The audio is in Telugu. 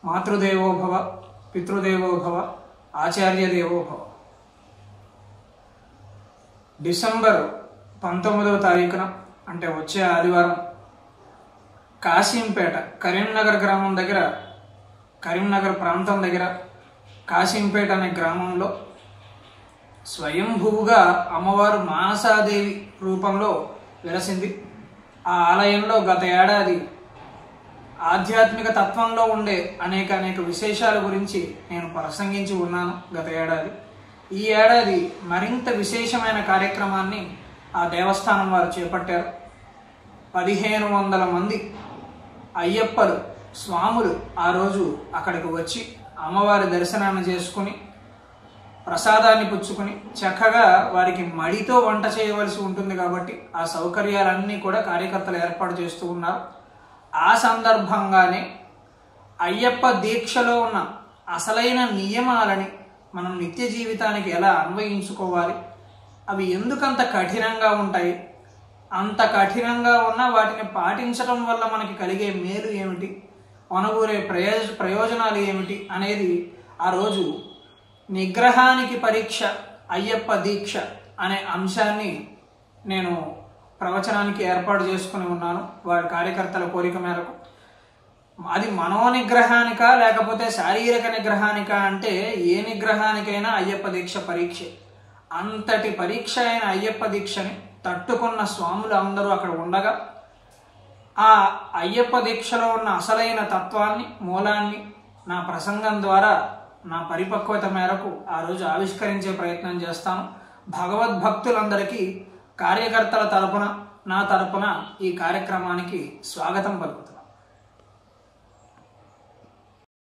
మాతృదేవో భవ పితృదేవో భవ ఆచార్య దేవో భవ డిసెంబర్ పంతొమ్మిదవ తారీఖున అంటే వచ్చే ఆదివారం కాసింపేట కరీంనగర్ గ్రామం దగ్గర కరీంనగర్ ప్రాంతం దగ్గర కాసింపేట అనే గ్రామంలో స్వయంభువుగా అమ్మవారు మానసాదేవి రూపంలో వెలసింది ఆ ఆలయంలో గత ఏడాది ఆధ్యాత్మిక తత్వంలో ఉండే అనేక అనేక విశేషాల గురించి నేను ప్రసంగించి ఉన్నాను గత ఏడాది ఈ ఏడాది మరింత విశేషమైన కార్యక్రమాన్ని ఆ దేవస్థానం వారు చేపట్టారు పదిహేను వందల మంది అయ్యప్పలు స్వాములు ఆ రోజు అక్కడికి వచ్చి అమ్మవారి దర్శనాన్ని చేసుకుని ప్రసాదాన్ని పుచ్చుకొని చక్కగా వారికి మడితో వంట చేయవలసి ఉంటుంది కాబట్టి ఆ సౌకర్యాలన్నీ కూడా కార్యకర్తలు ఏర్పాటు చేస్తూ ఉన్నారు ఆ సందర్భంగానే అయ్యప్ప దీక్షలో ఉన్న అసలైన నియమాలని మనం నిత్య జీవితానికి ఎలా అన్వయించుకోవాలి అవి ఎందుకంత కఠినంగా ఉంటాయి అంత కఠినంగా ఉన్న వాటిని పాటించడం వల్ల మనకి కలిగే మేలు ఏమిటి మనగూరే ప్రయోజ ప్రయోజనాలు ఏమిటి అనేది ఆ రోజు నిగ్రహానికి పరీక్ష అయ్యప్ప దీక్ష అనే అంశాన్ని నేను ప్రవచనానికి ఏర్పాటు చేసుకుని ఉన్నాను వారి కార్యకర్తల కోరిక మేరకు అది మనోనిగ్రహానిక లేకపోతే శారీరక నిగ్రహానిక అంటే ఏ నిగ్రహానికైనా అయ్యప్ప దీక్ష పరీక్ష అంతటి పరీక్ష అయిన అయ్యప్ప దీక్షని తట్టుకున్న స్వాములు అందరూ అక్కడ ఉండగా ఆ అయ్యప్ప దీక్షలో ఉన్న అసలైన తత్వాన్ని మూలాన్ని నా ప్రసంగం ద్వారా నా పరిపక్వత మేరకు ఆ రోజు ఆవిష్కరించే ప్రయత్నం చేస్తాను భగవద్భక్తులందరికీ కార్యకర్తల తరపున నా తరపున ఈ కార్యక్రమానికి స్వాగతం పలుకుతాను